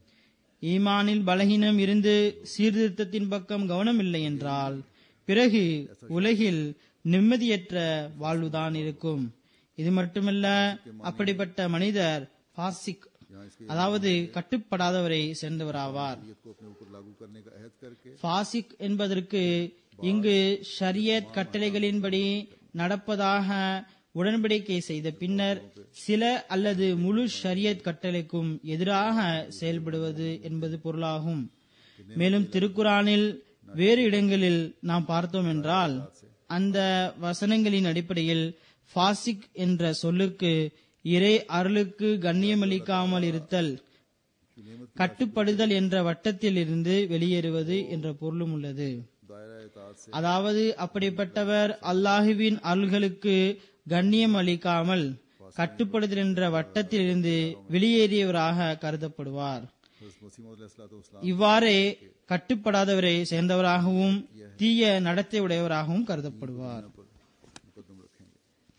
ஈமானில் பலகீனம் இருந்து சீர்திருத்தத்தின் பக்கம் கவனம் இல்லை என்றால் பிறகு உலகில் நிம்மதியற்ற வாழ்வுதான் இருக்கும் இது மட்டுமல்ல அப்படிப்பட்ட மனிதர் பாசிக் அதாவது கட்டுப்படாதவரை சேர்ந்தவராவார் शरीयत को अपने ऊपर लागू करने का अहद करके ஃபாசிக் என்பதற்கு இங்கு ஷரியத் கட்டளைகளின்படி நடப்பதாக உடன்படிக்கை செய்த பின்னர் சில அல்லது முழு ஷரியத் கட்டளைக்கும் எதிராக செயல்படுவது என்பது பொருளாகும் மேலும் திருக்குரானில் வேறு இடங்களில் நாம் பார்த்தோம் என்றால் அந்த வசனங்களின் அடிப்படையில் ஃபாசிக் என்ற சொல்லுக்கு இறை அருளுக்கு கண்ணியமளிக்காமல் இருத்தல் கட்டுப்படுதல் என்ற வட்டத்தில் இருந்து வெளியேறுவது என்ற பொருளும் உள்ளது दायरा इताद से அதாவது அப்படிப்பட்டவர் அல்லாஹுவின் அருள்களுக்கு கண்ணியம் அளிக்காமல் கட்டுப்படுதல் என்ற வட்டத்தில் இருந்து வெளியேறியவராக கருதப்படுவார் हज़रत मसीह मौद இவ்வாறே கட்டுப்படாதவரை சேர்ந்தவராகவும் தீய நடத்தை உடையவராகவும் கருதப்படுவார் मुकदम रखेंगे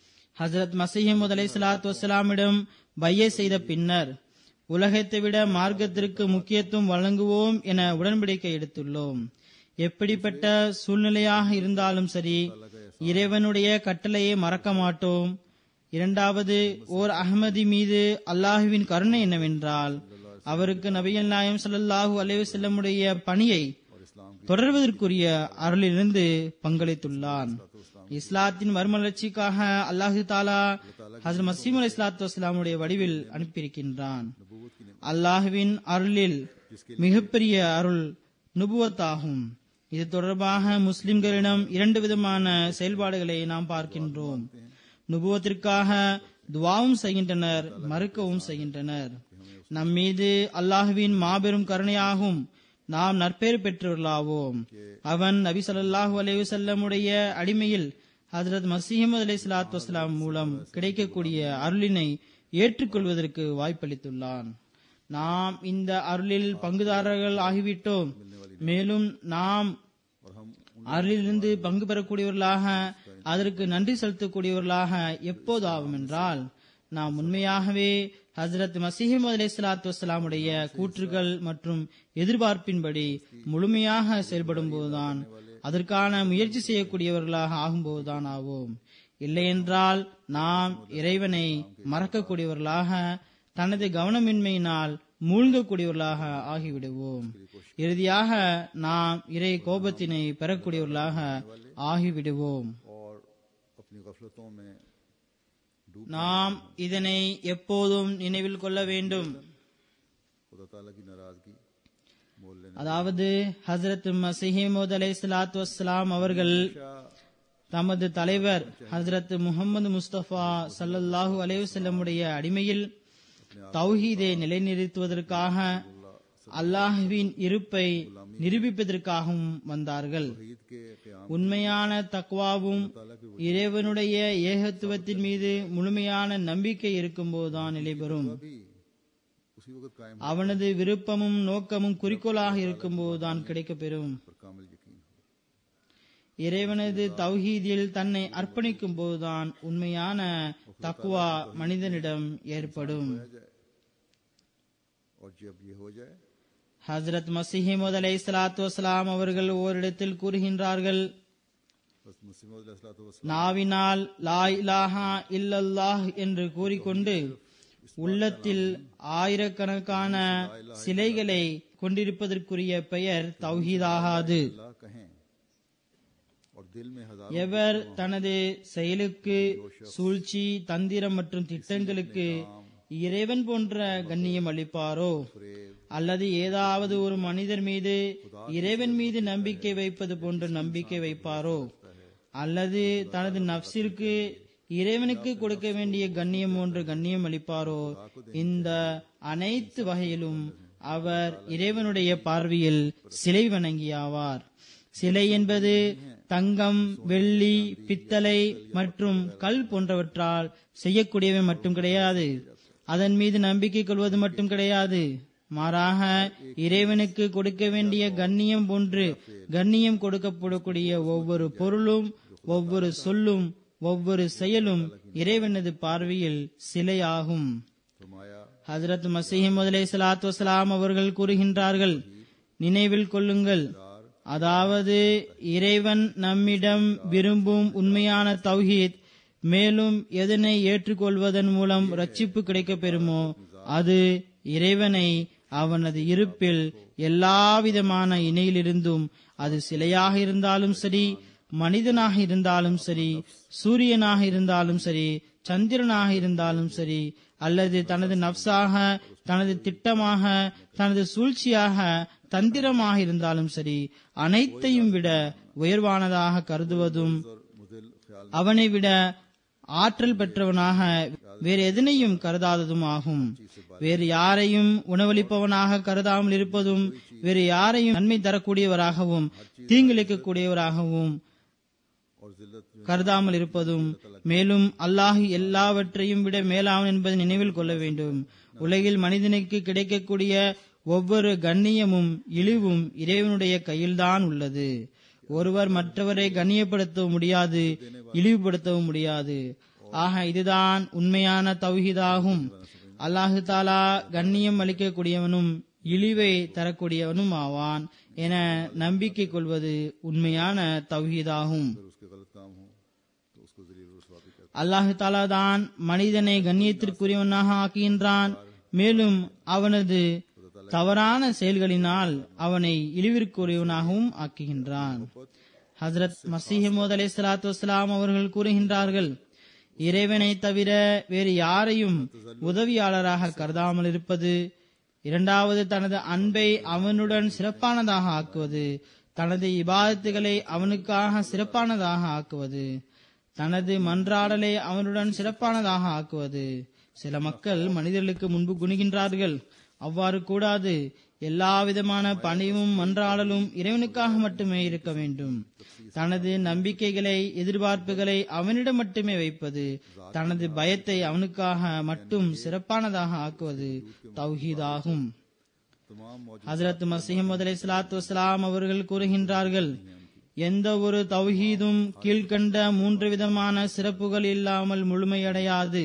ஹசரத் மசீஹமது அலை சலாத்து வசலாமிடம் பைய செய்த பின்னர் உலகத்தை விட மார்க்கத்திற்கு முக்கியத்துவம் வழங்குவோம் என உடன்படிக்கை எடுத்துள்ளோம் எப்படிப்பட்ட சூழ்நிலையாக இருந்தாலும் சரி இறைவனுடைய கட்டளையை மறக்க மாட்டோம் இரண்டாவது ஓர் அகமதி மீது அல்லாஹுவின் கருணை என்னவென்றால் அவருக்கு நபிகள் நாயம் ஸல்லல்லாஹு அலைஹி வஸல்லமுடைய பணியை தொடர்வதற்குரிய அருளிலிருந்து பங்களித்துள்ளான் இஸ்லாத்தின் மறுமலர்ச்சிக்காக அல்லாஹு தாலா ஹசரத் மசீம் அலி இஸ்லாத்து வஸ்லாமுடைய வடிவில் அனுப்பியிருக்கின்றான் அல்லாஹுவின் அருளில் மிகப்பெரிய அருள் நுபுவத்தாகும் இது தொடர்பாக முஸ்லிம்களிடம் இரண்டு விதமான செயல்பாடுகளை நாம் பார்க்கின்றோம் நுபுவத்திற்காக துவாவும் செய்கின்றனர் மறுக்கவும் செய்கின்றனர் நம் மீது அல்லாஹுவின் மாபெரும் கருணையாகும் நாம் நற்பேறு பெற்றவர்களாவோம் அவன் நபி ஸல்லல்லாஹு அலைஹி வஸல்லமுடைய அடிமையில் ஹஜரத் மசீஹமது அலை சலாத்து வஸ்லாம் மூலம் கிடைக்கக்கூடிய அருளினை ஏற்றுக்கொள்வதற்கு வாய்ப்பளித்துள்ளான் நாம் இந்த அருளில் பங்குதாரர்கள் ஆகிவிட்டோம் மேலும் நாம் அருளிலிருந்து பங்கு பெறக்கூடியவர்களாக அதற்கு நன்றி செலுத்தக்கூடியவர்களாக எப்போது ஆகும் என்றால் நாம் உண்மையாகவே ஹசரத் மசீஹிம் அலி சலாத்து வசலாமுடைய கூற்றுகள் மற்றும் எதிர்பார்ப்பின்படி முழுமையாக செயல்படும் போதுதான் அதற்கான முயற்சி செய்யக்கூடியவர்களாக ஆகும்போதுதான் ஆவோம் இல்லையென்றால் நாம் இறைவனை மறக்கக்கூடியவர்களாக தனது கவனமின்மையினால் மூழ்கக்கூடியவர்களாக ஆகிவிடுவோம் இறுதியாக நாம் இறை கோபத்தினை பெறக்கூடியவர்களாக ஆகிவிடுவோம் और अपनी गफलतों में डूब நாம் இதனை எப்போதும் நினைவில் கொள்ள வேண்டும் खुदा ताला की नाराजगी मोल लेने அதாவது ஹசரத் மசிஹிமோத் அலை சலாத்து வஸ்லாம் அவர்கள் தமது தலைவர் ஹசரத் முகமது முஸ்தபா சல்லல்லாஹு அலைவசல்லமுடைய அடிமையில் தௌஹீதை நிலைநிறுத்துவதற்காக அல்லாஹுவின் இருப்பை நிரூபிப்பதற்காகவும் வந்தார்கள் ईद के क्याम உண்மையான தக்வாவும் இறைவனுடைய ஏகத்துவத்தின் மீது முழுமையான நம்பிக்கை இருக்கும்போதுதான் நிலைபெறும் भी उसी वक्त कायम அவனது விருப்பமும் நோக்கமும் குறிக்கோளாக இருக்கும்போதுதான் கிடைக்கப்பெறும் पर कामिल यकीन हो இறைவனது தௌஹீதில் தன்னை அர்ப்பணிக்கும் போதுதான் உண்மையான தக்குவா மனிதனிடம் ஏற்படும் और जब ये हो जाए ஹசரத் மசிஹிமது அலை சலாத்து வசலாம் அவர்கள் ஓரிடத்தில் கூறுகின்றார்கள் बस मुसीमत நாவினால் லா இலாஹா இல்லல்லாஹ் என்று கூறிக்கொண்டு உள்ளத்தில் ஆயிரக்கணக்கான சிலைகளை கொண்டிருப்பதற்குரிய பெயர் தௌஹீதாகாது अल्लाह कहें और दिल में हजार எவர் தனது செயலுக்கு சூழ்ச்சி தந்திரம் மற்றும் திட்டங்களுக்கு இறைவன் போன்ற கண்ணியம் அளிப்பாரோ அல்லது ஏதாவது ஒரு மனிதர் மீது இறைவன் மீது நம்பிக்கை வைப்பது போன்ற நம்பிக்கை வைப்பாரோ அல்லது தனது நப்சிற்கு இறைவனுக்கு கொடுக்க வேண்டிய கண்ணியம் போன்ற கண்ணியம் அளிப்பாரோ இந்த அனைத்து வகையிலும் அவர் இறைவனுடைய பார்வையில் சிலை வணங்கியாவார் சிலை என்பது தங்கம் வெள்ளி பித்தளை மற்றும் கல் போன்றவற்றால் செய்யக்கூடியவை மட்டும் கிடையாது அதன் மீது நம்பிக்கை கொள்வது மட்டும் கிடையாது மாறாக இறைவனுக்கு கொடுக்க வேண்டிய கண்ணியம் போன்று கண்ணியம் கொடுக்கப்படக்கூடிய ஒவ்வொரு பொருளும் ஒவ்வொரு சொல்லும் ஒவ்வொரு செயலும் இறைவனது பார்வையில் சிலையாகும் फरमाया ஹஜரத் மசீஹ் முதலே சலாத்து வசலாம் அவர்கள் கூறுகின்றார்கள் நினைவில் கொள்ளுங்கள் அதாவது இறைவன் நம்மிடம் விரும்பும் உண்மையான தௌஹீத் மேலும் எதனை ஏற்றுக்கொள்வதன் மூலம் ரட்சிப்பு கிடைக்கப் பெறுமோ அது இறைவனை அவனது இருப்பில் எல்லாவிதமான இணையிலிருந்தும் அது சிலையாக இருந்தாலும் சரி மனிதனாக இருந்தாலும் சரி சூரியனாக இருந்தாலும் சரி சந்திரனாக இருந்தாலும் சரி அல்லது தனது நப்சாக தனது திட்டமாக தனது சூழ்ச்சியாக தந்திரமாக இருந்தாலும் சரி அனைத்தையும் விட உயர்வானதாக கருதுவதும் मुदिल ख्याल அவனை விட ஆற்றல் பெற்றவனாக வேறு எதனையும் கருதாததும் ஆகும் வேறு யாரையும் உணவளிப்பவனாக கருதாமல் இருப்பதும் வேறு யாரையும் நன்மை தரக்கூடியவராகவும் தீங்கிழைக்கக்கூடியவராகவும் और जिल्लत जो கருதாமல் இருப்பதும் மேலும் அல்லாஹ் எல்லாவற்றையும் விட மேலாவன் என்பதை நினைவில் கொள்ள வேண்டும் உலகில் மனிதனுக்கு கிடைக்கக்கூடிய ஒவ்வொரு கண்ணியமும் இழிவும் இறைவனுடைய கையில்தான் உள்ளது ஒருவர் மற்றவரை கண்ணியப்படுத்தவும் முடியாது இழிவுபடுத்தவும் முடியாது ஆக இதுதான் உண்மையான தௌஹீதாகும் அல்லாஹு தாலா கண்ணியம் அளிக்கக்கூடியவனும் இழிவை தரக்கூடியவனும் ஆவான் என நம்பிக்கை கொள்வது உண்மையான தௌஹீதாகும் अगर उसके गलत काम हो तो उसको जलील रसवा भी कहते அல்லாஹு தாலா தான் மனிதனை கண்ணியத்திற்குரியவனாக ஆக்குகின்றான் மேலும் அவனது தவறான செயல்களினால் அவனை இழிவிற்குரியவனாகவும் ஆக்குகின்றான் ஹசரத் மசீஹமோத் அலை சலாத்து வஸ்லாம் அவர்கள் கூறுகின்றார்கள் இறைவனை தவிர வேறு யாரையும் உதவியாளராக கருதாமல் இருப்பது இரண்டாவது தனது அன்பை அவனுடன் சிறப்பானதாக ஆக்குவது தனது இபாதத்துகளை அவனுக்காக சிறப்பானதாக ஆக்குவது தனது மன்றாடலை அவனுடன் சிறப்பானதாக ஆக்குவது சில மக்கள் மனிதர்களுக்கு முன்பு குனிகின்றார்கள் அவ்வாறு கூடாது எல்லா விதமான பணிவும் மன்றாடலும் இறைவனுக்காக மட்டுமே இருக்க வேண்டும் தனது நம்பிக்கைகளை எதிர்பார்ப்புகளை அவனிடம் மட்டுமே வைப்பது தனது பயத்தை அவனுக்காக மட்டும் சிறப்பானதாக ஆக்குவது தௌஹீதாகும் तमाम मौजूद ஹசரத் மசீமது அலை சலாத்து வசலாம் அவர்கள் கூறுகின்றார்கள் எந்த ஒரு தௌஹீதும் கீழ்கண்ட மூன்று விதமான சிறப்புகள் இல்லாமல் முழுமையடையாது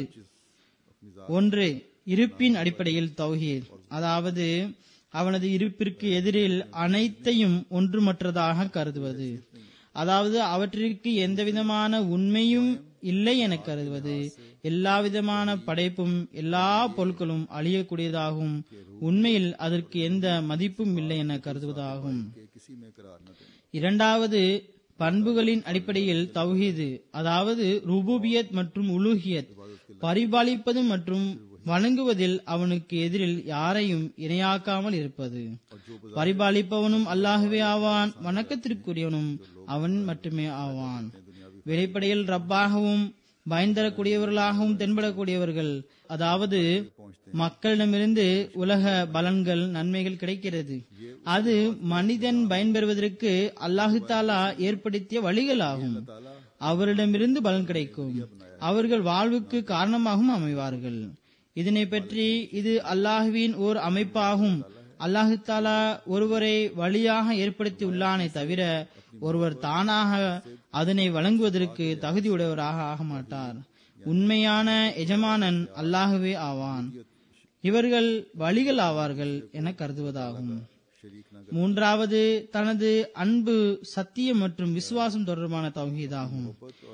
ஒன்று இருப்பின் அடிப்படையில் தௌஹீத் அதாவது அவனது இருப்பிற்கு எதிரில் அனைத்தையும் ஒன்றுமற்றதாக கருதுவது அதாவது அவற்றிற்கு எந்தவிதமான உண்மையும் இல்லை என கருதுவது எல்லா விதமான படைப்பும் எல்லா பொருட்களும் அழியக்கூடியதாகும் உண்மையில் அதற்கு எந்த மதிப்பும் இல்லை என கருதுவதாகும் कि किसी में करार न देना இரண்டாவது பண்புகளின் அடிப்படையில் தௌஹீது அதாவது ருபூபியத் மற்றும் உலூஹியத் பரிபாலிப்பது மற்றும் வணங்குவதில் அவனுக்கு எதிரில் யாரையும் இணையாக்காமல் இருப்பது பரிபாலிப்பவனும் அல்லாஹுவே ஆவான் வணக்கத்திற்குரியவனும் அவன் மட்டுமே ஆவான் வெளிப்படையில் ரப்பாகவும் பயன்தரக்கூடியவர்களாகவும் தென்படக்கூடியவர்கள் அதாவது மக்களிடமிருந்து உலக பலன்கள் நன்மைகள் கிடைக்கிறது அது மனிதன் பயன்பெறுவதற்கு அல்லாஹு தாலா ஏற்படுத்திய வழிகள் ஆகும் அவரிடமிருந்து பலன் கிடைக்கும் அவர்கள் வாழ்வுக்கு காரணமாகவும் அமைவார்கள் இதனை பற்றி இது அல்லாஹுவின் ஓர் அமைப்பாகும் அல்லாஹு தாலா ஒருவரை வழியாக ஏற்படுத்தி உள்ளானே தவிர ஒருவர் தானாக அதனை வழங்குவதற்கு தகுதியுடையவராக ஆக மாட்டார் உண்மையான எஜமானன் அல்லாஹுவே ஆவான் இவர்கள் வழிகள் ஆவார்கள் என கருதுவதாகும் மூன்றாவது தனது அன்பு சத்தியம் மற்றும் விசுவாசம் தொடர்பான தௌஹீதாகும்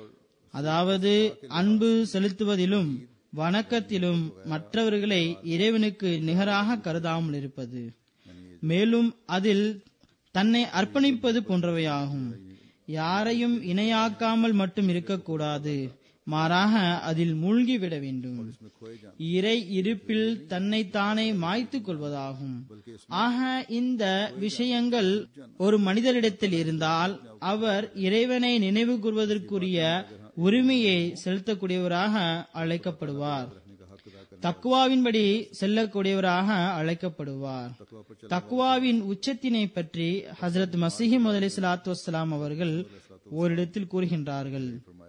அதாவது அன்பு செலுத்துவதிலும் வணக்கத்திலும் மற்றவர்களை இறைவனுக்கு நிகராக கருதாமல் இருப்பது மேலும் அதில் தன்னை அர்ப்பணிப்பது போன்றவையாகும் யாரையும் இணையாக்காமல் மட்டும் இருக்கக்கூடாது மாறாக அதில் மூழ்கிவிட வேண்டும் இறை இருப்பில் தன்னைத்தானே மாய்த்துக் கொள்வதாகும் ஆக இந்த விஷயங்கள் ஒரு மனிதரிடத்தில் இருந்தால் அவர் இறைவனை நினைவு கூறுவதற்குரிய உரிமையை செலுத்தக்கூடியவராக அழைக்கப்படுவார் தக்குவாவின்படி செல்லக்கூடியவராக அழைக்கப்படுவார் தக்குவாவின் உச்சத்தினை பற்றி ஹசரத் மசீஹி முதலி சலாத்து வசலாம் அவர்கள் ஓரிடத்தில் கூறுகின்றார்கள்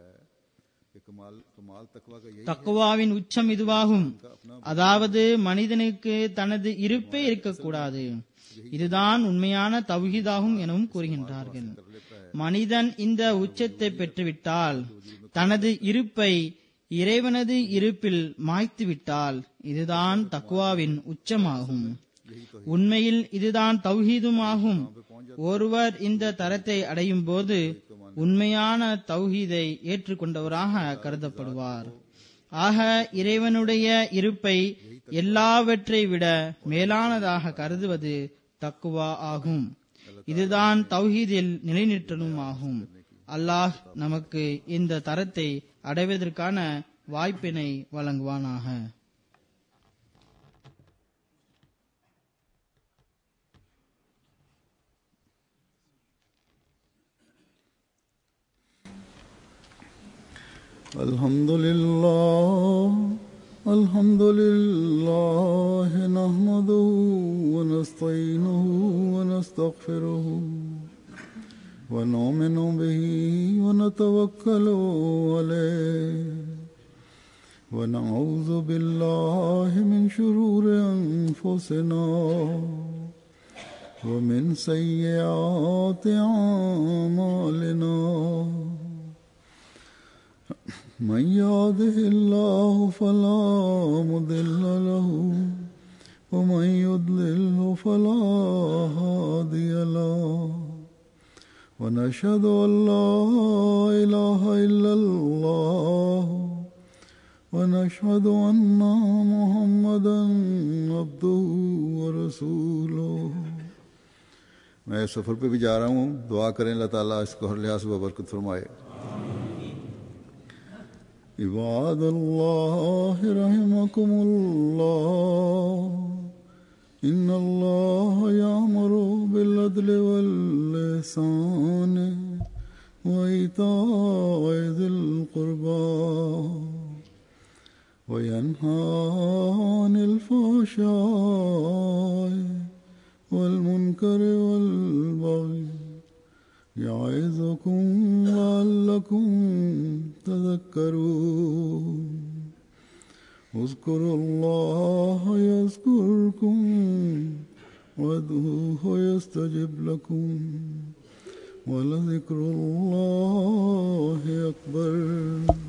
कि कमाल कमाल तकवा का यही தக்குவாவின் உச்சம் இதுவாகும் அதாவது மனிதனுக்கு தனது இருப்பே இருக்கக்கூடாது இதுதான் உண்மையான தௌஹீதாகும் எனவும் கூறுகின்றார்கள் மனிதன் இந்த உச்சத்தை பெற்றுவிட்டால் தனது இருப்பை இறைவனது இருப்பில் மாய்த்து விட்டால் இதுதான் தக்குவாவின் உச்சமாகும் உண்மையில் இதுதான் தௌஹீதும் ஆகும் ஒருவர் இந்த தரத்தை அடையும் போது உண்மையான தௌஹீதை ஏற்றுக்கொண்டவராக கருதப்படுவார் ஆக இறைவனுடைய இருப்பை எல்லாவற்றை விட மேலானதாக கருதுவது தக்குவா ஆகும் இதுதான் தௌஹீதில் நிலைநிற்றலும் ஆகும் அல்லாஹ் நமக்கு இந்த தரத்தை அடைவதற்கான வாய்ப்பினை வழங்குவானாக الحمد لله الحمد لله نحمده ونستعينه ونستغفره ونؤمن به ونتوكل عليه ونعوذ بالله من شرور أنفسنا ومن سيئات أعمالنا من يهده الله فلا مضل له ومن يضلل فلا هادي له ونشهد ان لا اله الا الله ونشهد ان محمدا عبده ورسوله मैं सफ़र पे भी जा रहा हूँ दुआ करें अल्लाह ताला इसको हर लिहाज से बरकत फरमाए عباد الله رحمكم الله إن الله يأمر بالعدل واللسان وإيتاء ذي القربى وينهى عن الفحشاء والمنكر والبغي يعظكم لعلكم تذكرون اذكروا الله يذكركم وادعوه يستجب لكم ولذكر الله أكبر